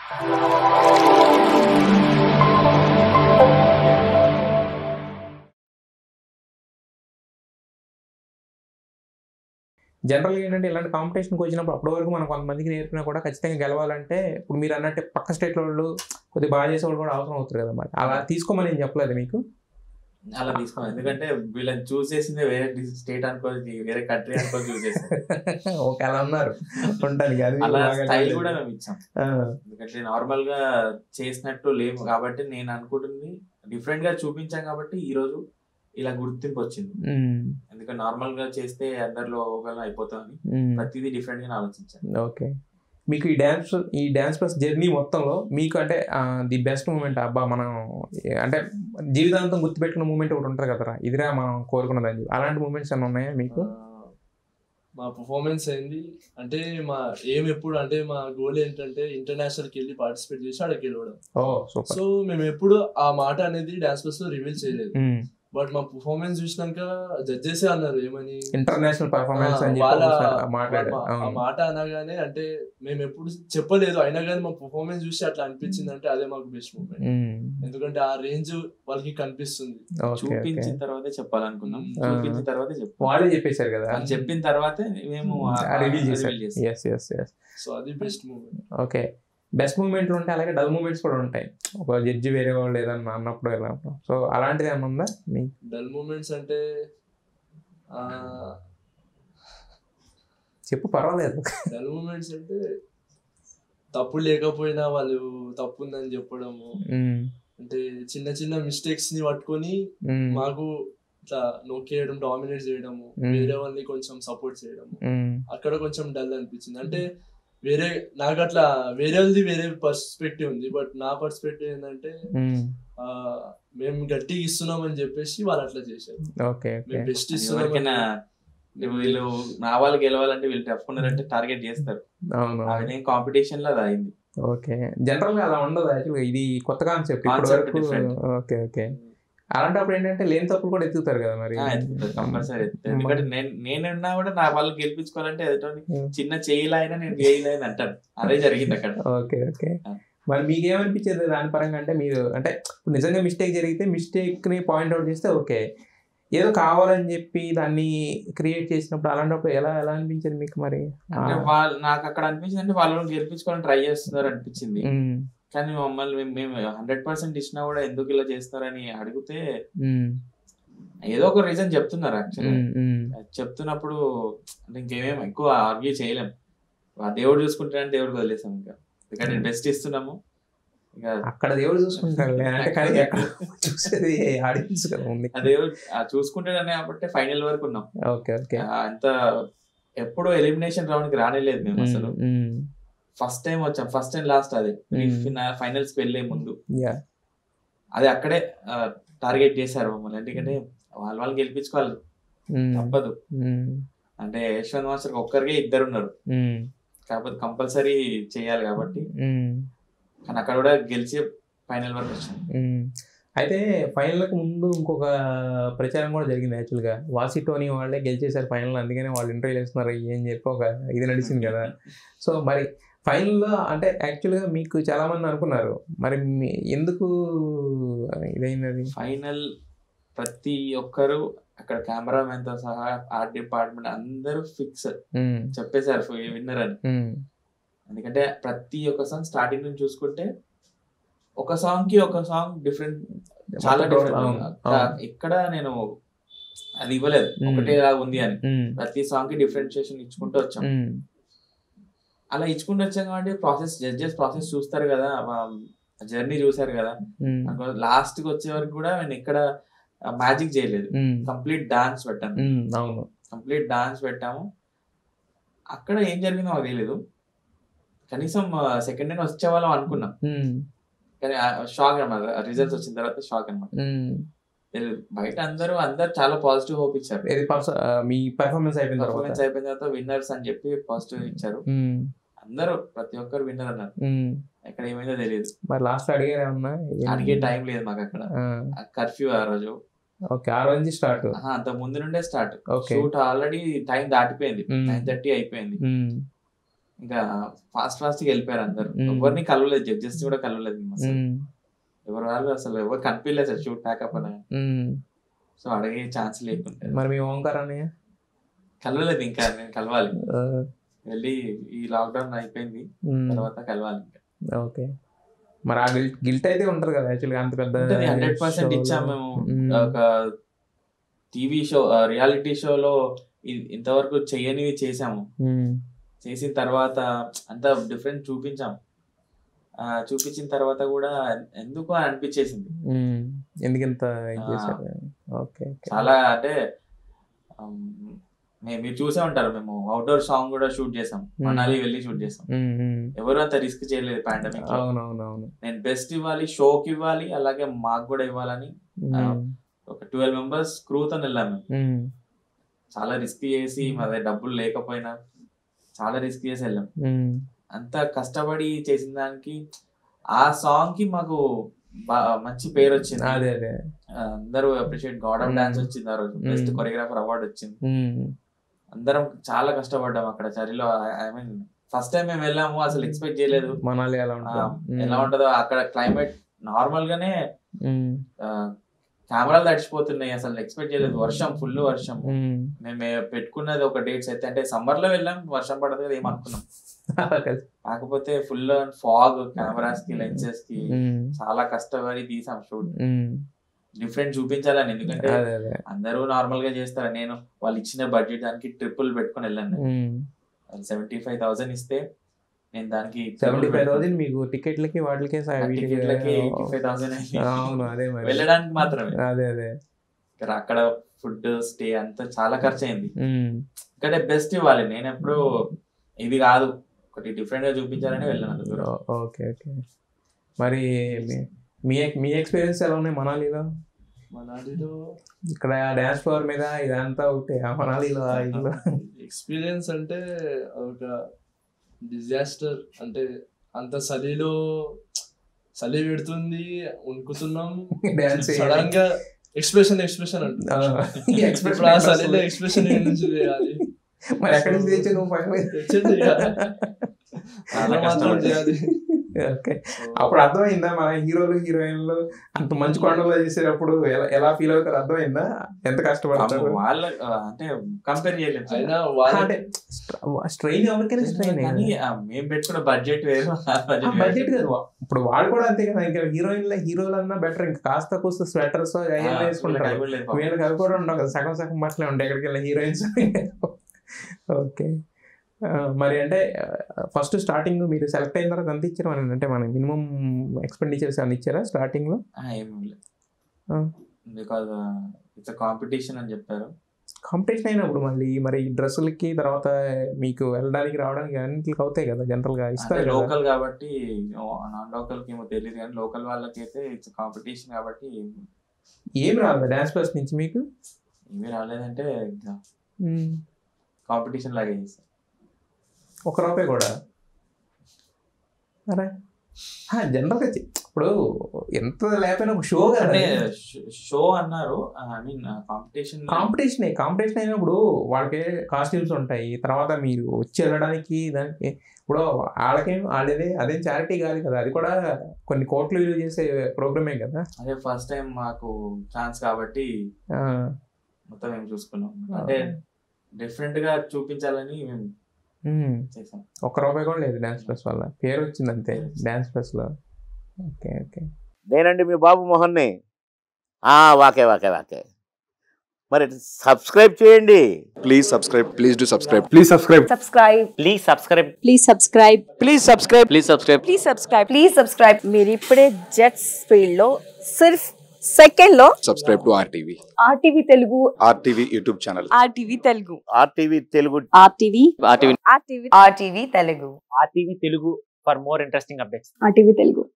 జనరల్గా ఏంటంటే ఇలాంటి కాంపిటీషన్కి వచ్చినప్పుడు అప్పటి వరకు మనం కొంతమందికి నేర్పినా కూడా ఖచ్చితంగా గెలవాలంటే ఇప్పుడు మీరు అన్నట్టు పక్క స్టేట్ వాళ్ళు కొద్దిగా బాగా చేసేవాళ్ళు కూడా అవసరం అవుతారు కదా మరి అలా తీసుకోమని నేను చెప్పలేదు మీకు అలా తీసుకోవాలి ఎందుకంటే వీళ్ళని చూస్ చేసిందే వేరే స్టేట్ అనుకోని వేరే కంట్రీ అనుకోని చూస్ చేసాం ఓకే అలా ఉన్నారు ఉండడానికి అది అలా బాగా స్టైల్ తెలియదు. కూడా మేము ఇచ్చాం ఆ, ఎందుకంటే నార్మల్ గా చేసినట్టు లేము కాబట్టి నేను అనుకుంటుంది డిఫరెంట్ గా చూపించాం కాబట్టి ఈ రోజు ఇలా గుర్తింపు వచ్చింది ఉమ్, ఎందుకంటే నార్మల్ గా చేస్తే అందరిలో ఒకవేళ అయిపోతామని ఉమ్. ప్రతిదీ డిఫరెంట్ గా ఆలోచించాను ఓకే మీకు ఈ డ్యాన్స్ ఈ డ్యాన్స్ ప్లస్ జర్నీ మొత్తంలో మీకు అంటే ది బెస్ట్ మూమెంట్ అబ్బా మనం ఏ- అంటే జీవితాంతం గుర్తుపెట్టుకున్న మూమెంట్ ఒకటి ఉంటుంది కదరా ఇదిరా మనం కోరుకున్నదని చెప్పి అలాంటి మూమెంట్స్ ఏమైనా ఉన్నాయా మీకు ఆ, మా పర్ఫార్మెన్స్ అయింది అంటే మా ఏం ఎప్పుడు అంటే మా గోల్ ఏంటంటే ఇంటర్నేషనల్కి వెళ్ళి పార్టిసిపేట్ చేసి అక్కడికి వెళ్ళడం ఓ సూపర్ సో మేము ఎప్పుడు ఆ మాట అనేది డాన్స్ ప్లస్ లో రివీల్ చేయలేదు బట్ మా పర్ఫార్మెన్స్ చూసినాక జడ్జెస్ అన్నారు ఏమని ఇంటర్నేషనల్ పర్ఫార్మెన్స్ ఆ, అని వాళ్ళ చెప్పి ఒకసారి మాట్లాడారు వాళ్ళ- ఆ అవును. మాట అనగానే అంటే మేము ఎప్పుడు చెప్పలేదు అయినా కానీ మా పర్ఫార్మెన్స్ చూసి అట్లా అనిపించింది అంటే అదే మాకు బెస్ట్ మూమెంట్ ఉమ్, ఎందుకంటే ఆ రేంజ్ వాళ్ళకి కనిపిస్తుంది ఓకే ఓకే చూపించిన తర్వాతే చెప్పాలనుకున్నాం ఆ. చూపించిన తర్వాతే చెప్పాం వాళ్ళే చెప్పేశారు కదా వాళ్ళు చెప్పిన తర్వాతే మేము రివీల్ చేశారు reveal చేసాం. ఎస్ ఎస్ ఎస్ సో అది బెస్ట్ మూమెంట్ ఓకే బెస్ట్ మూమెంట్లు ఉంటాయి అలాగే డల్ మూమెంట్స్ కూడా ఉంటాయి ఒక జడ్జి వేరే వాళ్ళు ఏదన్నా అన్నప్పుడు ఎలా సో అలాంటిది ఏమన్నా ఉందా మీ డల్ మూమెంట్స్ అంటే ఆ, చెప్పు పర్వాలేదు డల్ మూమెంట్స్ అంటే తప్పు లేకపోయినా వాళ్ళు తప్పు ఉందని చెప్పడము ఉమ్, అంటే చిన్న చిన్న మిస్టేక్స్ ని పట్టుకొని ఉమ్, మాకు ఇట్లా నొక్కేయడం డామినేట్ చేయడము Mm. వేరే వాళ్ళని కొంచెం సపోర్ట్ చేయడము ఉమ్, అక్కడ కొంచెం డల్ అనిపించింది అంటే వేరే నాకు అట్లా వేరే వాళ్ళది వేరే పర్స్పెక్టివ్ ఉంది బట్ నా పర్స్పెక్టివ్ ఏంటంటే ఉమ్, ఆ, మేము గట్టిగా ఇస్తున్నాం అని చెప్పేసి వాళ్ళు అట్లా చేశారు ఓకే ఓకే మేము బెస్ట్ ఎవరికైనా ఇస్తున్నాం వీళ్ళు నా వాళ్ళు గెలవాలంటే వీళ్ళు టఫ్ ఉన్నారంటే టార్గెట్ చేస్తారు అవును అవి కాంపిటీషన్ లో అది అయింది ఓకే జనరల్ గా అలా ఉండదు యాక్చువల్గా ఇది కొత్త కాన్సెప్ట్ Concept ఇప్పటి different. ఓకే ఓకే అలాంటప్పుడు ఏంటంటే లేని తప్పులు కూడా ఎత్తుతారు కదా మరి కంపల్సరీ ఎందుకంటే నేను నేనున్నా కూడా నా వాళ్ళు గెలిపించుకోవాలంటే ఎదుటోని Hmm. చిన్న చేయలైనా నేను చేయలేని అంటాను అదే జరిగింది అక్కడ ఓకే ఓకే ఆ. మరి మీకు ఏమనిపించేది దాని పరంగా అంటే మీరు అంటే ఇప్పుడు నిజంగా మిస్టేక్ జరిగితే మిస్టేక్ ని పాయింట్ అవుట్ చేస్తే ఓకే ఏదో కావాలని చెప్పి దాన్ని క్రియేట్ చేసినప్పుడు అలాంటప్పుడు ఎలా ఎలా అనిపించేది మీకు మరి అంటే వాళ్ళు నాకు అక్కడ అనిపించింది అంటే వాళ్ళని గెలిపించుకోవాలని ట్రై చేస్తున్నారు అనిపించింది ఉమ్, కానీ మమ్మల్ని మేము- మేము హండ్రెడ్ పర్సెంట్ ఇచ్చినా కూడా ఎందుకు ఇలా చేస్తారని అడిగితే ఉమ్, ఏదో ఒక రీజన్ చెప్తున్నారు యాక్చువల్లీ ఉమ్, ఉమ్, చెప్తున్నప్పుడు అంటే ఇంకేమేం ఎక్కువ ఆర్గ్యూ చేయలేం ఆ దేవుడు చూసుకుంటాడని దేవుడికి వదిలేసాం ఇంకా ఎందుకంటే బెస్ట్ ఇస్తున్నాము ఇంకా అక్కడ దేవుడు చూసుకుంటాడు అంటే కానీ అక్కడ చూసేది ఆడియన్స్ కదా ఉంది ఆ దేవుడు ఆ చూసుకుంటాడని కాబట్టి ఫైనల్ వరకు ఉన్నాం ఓకే ఓకే ఆ, అంత ఎప్పుడు ఎలిమినేషన్ రౌండ్ కి రానేలేదు మేము అసలు ఉమ్, ఫస్ట్ టైం వచ్చాం ఫస్ట్ అండ్ లాస్ట్ అది Hmm. ఫైనల్స్ కి వెళ్లే ముందు యా అది అక్కడే టార్గెట్ చేశారు మమ్మల్ని ఎందుకంటే వాళ్ళు వాళ్ళు గెలిపించుకోవాలి ఉమ్, తప్పదు ఉమ్, అంటే యశ్వంత్ మాస్టర్ ఒక్కరికే ఇద్దరు ఉన్నారు ఉమ్, కాకపోతే కంపల్సరీ చేయాలి కాబట్టి ఉమ్. కానీ అక్కడ కూడా గెలిచి ఫైనల్ వరకు వచ్చాం మ్మ్. అయితే ఫైనల్కి ముందు ఇంకొక ప్రచారం కూడా జరిగింది యాక్చువల్గా వాసి టోనీ వాళ్ళే గెలిచేశారు ఫైనల్ అందుకనే వాళ్ళు ఇంటర్వ్యూ చేస్తున్నారు ఏం చెప్పి ఒక ఇది నడిచింది కదా సో మరి ఫైనల్లో అంటే యాక్చువల్గా మీకు చాలా మంది అనుకున్నారు మరి మీ- ఎందుకు ఇదైంది అది ఫైనల్ ప్రతి ఒక్కరు అక్కడ కెమెరామెన్ తో సహా ఆర్ట్ డిపార్ట్మెంట్ అందరూ ఫిక్స్ మ్మ్. చెప్పేశారు విన్నర్ అని మ్మ్. ఎందుకంటే ప్రతి ఒక్క సాంగ్ స్టార్టింగ్ నుంచి చూసుకుంటే ఒక సాంగ్ కి ఒక సాంగ్ డిఫరెంట్ చాలా అవును, డిఫరెంట్ అవును. ఇక్కడ నేను అది ఇవ్వలేదు మ్మ్. ఒకటే లా ఉంది అని మ్మ్. ప్రతి సాంగ్ కి డిఫరెన్షియేషన్ ఇచ్చుకుంటూ వచ్చాం మ్మ్. అలా ఇచ్చుకుంటూ వచ్చాం కాబట్టి ప్రాసెస్ జడ్జెస్ ప్రాసెస్ చూస్తారు కదా జర్నీ చూసారు కదా మ్మ్. లాస్ట్ కి వచ్చే వరకు కూడా నేను ఇక్కడ మ్యాజిక్ చేయలేదు మ్మ్. కంప్లీట్ డాన్స్ పెట్టాను మ్మ్. అవును కంప్లీట్ డాన్స్ పెట్టాము అక్కడ ఏం జరిగిందో మాకు తెలియదు కనీసం సెకండ్ డే వచ్చే వాళ్ళం అనుకున్నాం మ్మ్. కానీ షాక్ అనమాట రిజల్ట్స్ వచ్చిన తర్వాత షాక్ అనమాట మ్మ్. తెలియదు బయట అందరూ అందరు చాలా పాజిటివ్ హోప్ ఇచ్చారు ఇది పర్స- ఆ, మీ పెర్ఫార్మెన్స్ అయిపోయిన తర్వాత పర్ఫార్మెన్స్ అయిపోయిన తర్వాత విన్నర్స్ అని చెప్పి పాజిటివ్ ఇచ్చారు మ్మ్. అందరూ ప్రతి ఒక్కరు విన్నర్ అన్నారు మ్మ్. ఎక్కడ ఏమైందో తెలియదు మరి లాస్ట్ అడిగారు ఏమన్నా అడిగే టైం లేదు మాకు అక్కడ కర్ఫ్యూ ఆ రోజు ఓకే ఆ రోజు నుంచి స్టార్ట్ ఆహా, అంత ముందు నుండే start okay shoot already time దాటిపోయింది మ్మ్. నైన్ థర్టీ అయిపోయింది ఇంకా ఫాస్ట్ ఫాస్ట్ గా వెళ్ళిపోయారు అందరు మ్మ్. ఎవరిని కలవలేదు జడ్జెస్ కూడా కలవలేదు అసలు ఉమ్, ఎవరు వాళ్ళు అసలు ఎవరు కనిపించలేదు సార్ షూట్ ప్యాకప్ అని ఉమ్. సో అడిగే ఛాన్స్ లేకుండా మరి మీ ఓంకార్ అన్నయ్య కలవలేదు ఇంకా నేను కలవాలి ఆ, వెళ్ళి ఈ లాక్డౌన్ అయిపోయింది ఉమ్, తర్వాత కలవాలి ఇంకా ఓకే మరి ఆ గిల్ట్ గిల్ట్ అయితే ఉంటది కదా యాక్చువల్గా అంత పెద్ద హండ్రెడ్ పర్సెంట్ షోలో. ఇచ్చాము మేము ఉమ్, ఒక టీవీ షో రియాలిటీ షోలో ఇ- ఇంతవరకు చేయనివి చేసాము ఉమ్, చేసిన తర్వాత అంత డిఫరెంట్ చూపించాం ఆ, చూపించిన తర్వాత కూడా ఎందుకు అని అనిపించేసింది ఉమ్. ఎందుకు ఇంత ఇది ఆ. చేశారు ఓకే ఓకే చాలా అంటే ఆమ్, మే- మీరు చూసే ఉంటారు మేము అవుట్డోర్ సాంగ్ కూడా షూట్ చేసాం మనాలి వెళ్ళి షూట్ చేసాం ఉమ్, ఉమ్. ఎవరు అంత రిస్క్ చేయలేదు పాండమిక్ అవునవునవును నేను బెస్ట్ ఇవ్వాలి షోకి ఇవ్వాలి అలాగే మాకు కూడా ఇవ్వాలని ఆ, ఉమ్, ఒక ట్వెల్వ్ మెంబర్స్ క్రూతో వెళ్ళాము మేము ఉమ్, చాలా రిస్క్ చేసి మా దగ్గర డబ్బులు లేకపోయినా చాలా రిస్క్ చేసి వెళ్ళాం ఉమ్. అంత కష్టపడి చేసిన దానికి ఆ సాంగ్ కి మాకు బా- మంచి పేరు వచ్చింది అదే అదే అందరూ appreciate god of Mm. Dance వచ్చింది ఆ రోజు బెస్ట్ Mm. కొరియోగ్రాఫర్ అవార్డు వచ్చింది ఉమ్, అందరం చాలా కష్టపడ్డాం అక్కడ చరిలో ఐ మీన్ ఫస్ట్ టైం మేము వెళ్ళాము అసలు ఎక్స్పెక్ట్ చేయలేదు మనాలి ఎలా ఆ, ఉంటుంది ఎలా ఉంటుందో అక్కడ క్లైమేట్ నార్మల్ గానే ఉమ్, కెమెరాలు తడిచిపోతున్నాయి అసలు ఎక్స్పెక్ట్ చేయలేదు వర్షం ఫుల్ వర్షం ఉమ్. మేము పెట్టుకున్నది ఒక డేట్స్ అయితే అంటే సమ్మర్ లో వెళ్ళాం వర్షం పడదు కదా ఏమనుకున్నాం కాకపోతే ఫుల్ ఫాగ్ కెమెరాస్ కి లెన్సెస్ కి ఉమ్, చాలా కష్టపడి తీసాం షూట్ ఉమ్. డిఫరెంట్ చూపించాలని ఎందుకంటే అదే అదే అందరూ నార్మల్ గా చేస్తారు నేను వాళ్ళు ఇచ్చిన బడ్జెట్ దానికి ట్రిపుల్ పెట్టుకొని వెళ్ళాను ఉమ్. సెవెంటీ ఫైవ్ థౌసండ్ ఇస్తే నేను దానికి సెవెంటీ ఫైవ్ థౌసండ్ మీకు టికెట్లకి వాటికి టికెట్లకి ఎయిటీ ఫైవ్ థౌసండ్ అవును అదే మరి వెళ్ళడానికి మాత్రమే అదే అదే ఇక్కడ అక్కడ ఫుడ్ స్టే అంతా చాలా ఖర్చు అయింది ఉమ్, ఇక్కడ బెస్ట్ ఇవ్వాలి నేను ఎప్పుడు ఇది కాదు ఒకటి డిఫరెంట్ గా చూపించాలని వెళ్ళాను అంత దూరం. ఓ- ఓకే ఓకే మరి మీ- మీ మీ ఎక్స్పీరియన్స్ ఎలా ఉన్నాయి మనాలిలో మనాలిలో ఇక్కడ డాన్స్ ఫ్లోర్ మీద ఇదంతా ఒకటి ఆ మనాలిలో ఆ ఇల్లు ఎక్స్పీరియన్స్ అంటే ఒక డిజాస్టర్ అంటే అంత చలిలో చలి పెడుతుంది ఉణుకుతున్నాం డాన్స్ సడన్ గా ఎక్స్ప్రెషన్ ఎక్స్ప్రెషన్ ఆ, ఈ ఇప్పుడు expression ఆ ఎట్లా చలిలో వస్తుంది? ఎక్స్ప్రెషన్ నుంచి చేయాలి మరి ఎక్కడి నుంచి తెచ్చి నువ్వు పైన మీద? తెచ్చింది ఇక. చాలా అలా మాత్రం కష్టపడ్డా. చేయాలి ఓకే అప్పుడు అర్థమైందా మన హీరోలు హీరోయిన్లు అంత మంచి కొండలో చేసేటప్పుడు ఎలా ఎలా ఫీల్ అవుతారు అర్థమైందా ఎంత కష్టపడతారు పాపం వాళ్ళ ఆ, అంటే కంపేర్ చేయలేము సార్. అయినా వాళ్ళ అంటే స్ట్రెయిన్ ఎవరికైనా స్ట్రెయిన్ కానీ ఆ, మేము పెట్టుకున్న బడ్జెట్ వేరు ఆ budget వేరు. బడ్జెట్ కాదు ఇప్పుడు వాళ్ళు కూడా అంతే కదా ఇంకా హీరోయిన్ల హీరోలు అన్నా బెటర్ ఇంకా కాస్త కూస్త స్వెటర్స్ ఆ, అవన్నీ వీళ్ళకి వేసుకుంటారు అవి కూడా లేదు పాపం. వీళ్ళకి అవి కూడా ఉండవు కదా సగం సగం బట్టలే ఉంటాయి ఎక్కడికి వెళ్ళిన హీరోయిన్స్ ఓకే మరి అంటే ఫస్ట్ స్టార్టింగ్ మీరు సెలెక్ట్ అయిన తర్వాత ఎంత ఇచ్చారు మన అంటే మన మినిమం ఎక్స్పెండిచర్స్ ఏమైనా ఇచ్చారా స్టార్టింగ్ లో ఆ, ఏమీ లేదు ఆ. బికాజ్ ఇట్స్ కాంపిటీషన్ అని చెప్పారు కాంపిటీషన్ అయినప్పుడు మళ్ళీ మరి డ్రెస్సులకి తర్వాత మీకు వెళ్ళడానికి రావడానికి అన్నింటికి అవుతాయి కదా జనరల్ గా అంటే ఇస్తారు కదా లోకల్ కాబట్టి నాన్ లోకల్ కి ఏమో తెలియదు కానీ లోకల్ వాళ్ళకైతే ఇట్స్ కాంపిటీషన్ కాబట్టి ఏం రాదు డాన్స్ క్లాస్ నుంచి మీకు ఏమీ రాలేదంటే మ్మ్. కాంపిటీషన్ లాగే చేస్తాం ఒక రూపాయి కూడా అరే జనరల్గా ఇప్పుడు ఎంత లేకపోయినా ఒక షో కదా అంటే షో అన్నారు I mean competition competition competition అయినప్పుడు వాళ్ళకి కాస్ట్యూమ్స్ ఉంటాయి తర్వాత మీరు వచ్చి వెళ్ళడానికి దానికి ఇప్పుడు వాళ్ళకేం వాళ్ళదే అదేం చారిటీ కాదు కదా అది కూడా కొన్ని కోట్లు విలువ చేసే ప్రోగ్రామే కదా అదే ఫస్ట్ టైం మాకు ఛాన్స్ కాబట్టి ఆ, మొత్తం మేము చూసుకున్నాం అంటే డిఫరెంట్ గా చూపించాలని మేము మ్మ్. చేసాం ఒక్క రూపాయి కూడా లేదు డాన్స్ ప్లస్ వల్ల పేరు వచ్చింది అంతే డాన్స్ ప్లస్ లో ఓకే ఓకే నేనండి మీ బాబు మోహన్ని ఆ, వాకే వాకే వాకే మరి సబ్స్క్రైబ్ చేయండి Please subscribe. Please do subscribe. Please subscribe. subscribe please subscribe please subscribe please subscribe please subscribe please subscribe please subscribe మీరు ఇప్పుడే జెట్స్ ఫీల్డ్ లో సిర్ఫ్ సెకండ్ లో Subscribe to RTV. RTV Telugu RTV YouTube channel. RTV Telugu RTV Telugu RTV RTV RTV RTV Telugu RTV Telugu for more interesting updates. RTV Telugu